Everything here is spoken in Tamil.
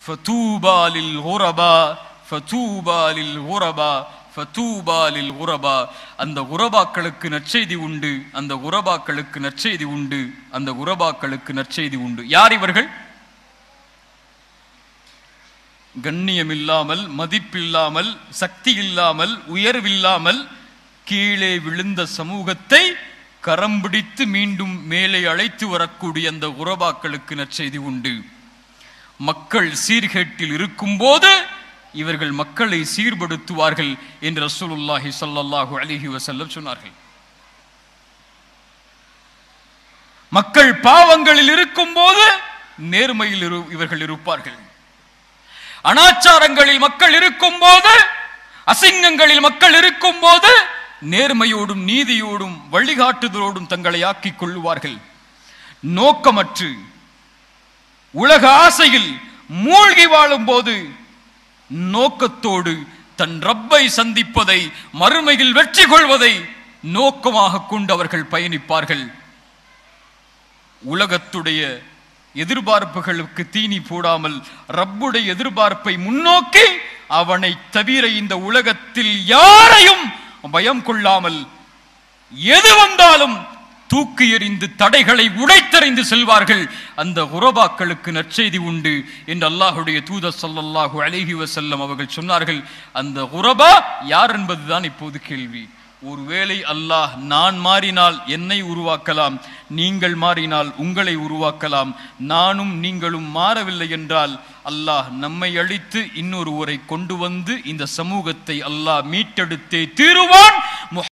ஃபதூபா லில் குரபா ஃபதூபா லில் குரபா ஃபதூபா லில் குரபா அந்த குரபாக்களுக்கு நற்செய்தி உண்டு அந்த குரபாக்களுக்கு நற்செய்தி உண்டு அந்த குரபாக்களுக்கு நற்செய்தி உண்டு யார் இவர்கள் கண்ணியம் இல்லாமல் மதிப்பில்லாமல் சக்தி இல்லாமல் உயர்வில்லாமல் கீழே விழுந்த சமூகத்தை கரம் பிடித்து மீண்டும் மேலே அழைத்து வரக்கூடிய அந்த உறவாக்களுக்கு நற்செய்தி உண்டு மக்கள் சீர்கேட்டில் இருக்கும்போது இவர்கள் மக்களை சீர்படுத்துவார்கள் என்று ரசூலுல்லாஹி ஸல்லல்லாஹு அலைஹி வஸல்லம் சொன்னார்கள் மக்கள் பாவங்களில் இருக்கும்போது நேர்மையில் இரு- இவர்கள் இருப்பார்கள் அனாச்சாரங்களில் மக்கள் இருக்கும்போது அசிங்கங்களில் மக்கள் இருக்கும்போது நேர்மையோடும் நீதியோடும் வழிகாட்டுதலோடும் தங்களை ஆக்கிக் கொள்ளுவார்கள் நோக்கமற்று உலக ஆசையில் மூழ்கி வாழும்போது நோக்கத்தோடு தன் ரப்பை சந்திப்பதை மறுமையில் வெற்றி கொள்வதை நோக்கமாக கொண்டு அவர்கள் பயணிப்பார்கள் உலகத்துடைய எதிர்பார்ப்புகளுக்கு தீனி போடாமல் ரப்புடைய எதிர்பார்ப்பை முன்னோக்கி அவனை தவிர இந்த உலகத்தில் யாரையும் பயம் கொள்ளாமல் எது வந்தாலும் தூக்கி எறிந்து தடைகளை உடைத்தறிந்து செல்வார்கள் அந்த உறவாக்களுக்கு நற்செய்தி உண்டு என்று அல்லாஹுடைய தூதர் ஸல்லல்லாஹு அலைஹி வஸல்லம் அவர்கள் சொன்னார்கள் அந்த உறபா யார் என்பதுதான் இப்போது கேள்வி ஒருவேளை அல்லாஹ் நான் மாறினால் என்னை உருவாக்கலாம் நீங்கள் மாறினால் உங்களை உருவாக்கலாம் நானும் நீங்களும் மாறவில்லை என்றால் அல்லாஹ் நம்மை அழித்து இன்னொருவரை கொண்டு வந்து இந்த சமூகத்தை அல்லாஹ் மீட்டெடுத்தே தீருவான்